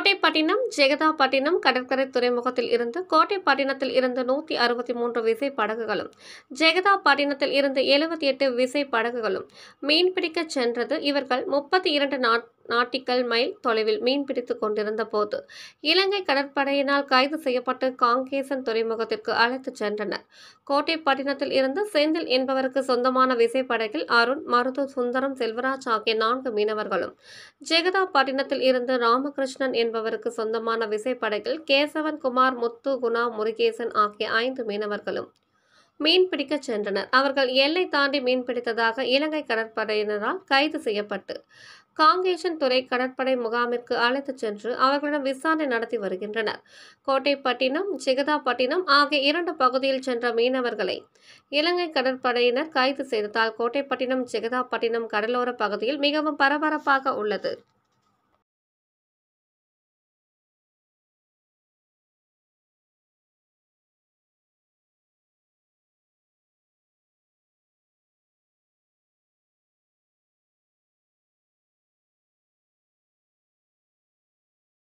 கோட்டைப்பட்டினம் ஜெகதாப்பட்டினம் கடற்கரை துறைமுகத்தில் இருந்து கோட்டைப்பட்டினத்தில் இருந்து நூற்றி அறுபத்தி மூன்று விசை படகுகளும் ஜெகதாப்பட்டினத்தில் இருந்து எழுபத்தி எட்டு விசை படகுகளும் மீன்பிடிக்கச் சென்றது இவர்கள் முப்பத்தி இரண்டு நாட் நாட்டிக்கல் மைல் தொலைவில் மீன்பிடித்துக் கொண்டிருந்த போது இலங்கை கடற்படையினால் கைது செய்யப்பட்டு காங்கேசன் துறைமுகத்திற்கு அழைத்துச் சென்றனர் கோட்டைப்பட்டினத்தில் இருந்து செந்தில் என்பவருக்கு சொந்தமான விசைப்படகில் அருண் மருது சுந்தரம் செல்வராஜ் ஆகிய நான்கு மீனவர்களும் ஜெகதாப்பட்டினத்தில் இருந்து ராமகிருஷ்ணன் என்பவருக்கு சொந்தமான விசைப்படகில் கேசவன் குமார் முத்து குணா முருகேசன் ஆகிய ஐந்து மீனவர்களும் மீன்பிடிக்கச் சென்றனர் அவர்கள் எல்லை தாண்டி மீன்பிடித்ததாக இலங்கை கடற்படையினரால் கைது செய்யப்பட்டு காங்கேசன் துறை கடற்படை முகாமிற்கு அழைத்துச் சென்று அவர்களிடம் விசாரணை நடத்தி வருகின்றனர் கோட்டைப்பட்டினம் ஜெகதாப்பட்டினம் ஆகிய இரண்டு பகுதியில் சென்ற மீனவர்களை இலங்கை கடற்படையினர் கைது செய்ததால் கோட்டைப்பட்டினம் ஜெகதாப்பட்டினம் கடலோர பகுதியில் மிகவும் பரபரப்பாக உள்ளது